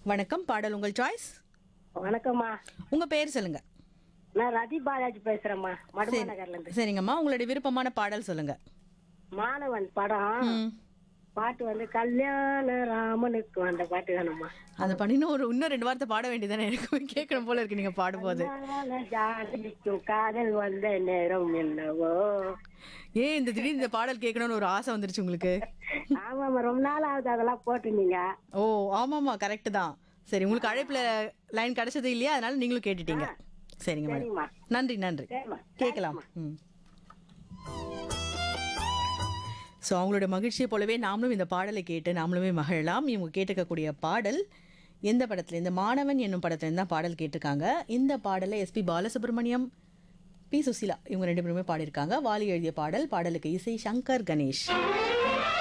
வணக்கம் பாடல் உங்கள் சாய்ஸ் வணக்கம்மா உங்க பேர் சொல்லுங்க நான் ரதி பாலாஜி பேசுறேம்மா மடுமா நகர்ல இருந்து சரிங்கம்மா உங்களுடைய விருப்பமான பாடல் சொல்லுங்க மாணவன் படம் ம். பாட்டு வந்து கல்யாண ராமனுக்கு அந்த பாட்டு வேணும்மா அந்த பண்ணின ஒரு இன்னும் ரெண்டு வார்த்தை பாட வேண்டியதானே எனக்கு கேட்கணும் போல இருக்கு நீங்க பாடும்போது கல்யாண ஜாதிக்கும் காதல் வந்த நேரம் என்னவோ ஏன் இந்த திடீர்னு இந்த பாடல் கேட்கணும்னு ஒரு ஆசை வந்துருச்சு உங்களுக்கு ஆமாம்மா ரொம்ப நாள் ஆகுது அதெல்லாம் போட்டுனீங்க ஓ ஆமாம்மா கரெக்ட் தான் சரி உங்களுக்கு அழைப்புல லைன் கிடைச்சது இல்லையா அதனால நீங்களும் கேட்டுட்டீங்க சரிங்க மேடம் சரிம்மா நன்றி நன்றி சரிம்மா கேட்கலாம் ம் ஸோ அவங்களோட மகிழ்ச்சியை போலவே நாமளும் இந்த பாடலை கேட்டு நாமளுமே மகிழலாம் இவங்க கேட்டுக்கக்கூடிய பாடல் எந்த படத்துல இந்த மாணவன் என்னும் படத்துல தான் பாடல் கேட்டிருக்காங்க இந்த பாடலை எஸ்பி பாலசுப்ரமணியம் பி சுசிலா இவங்க ரெண்டு பேருமே பாடியிருக்காங்க வாலி எழுதிய பாடல் பாடலுக்கு இசை சங்கர் கணேஷ்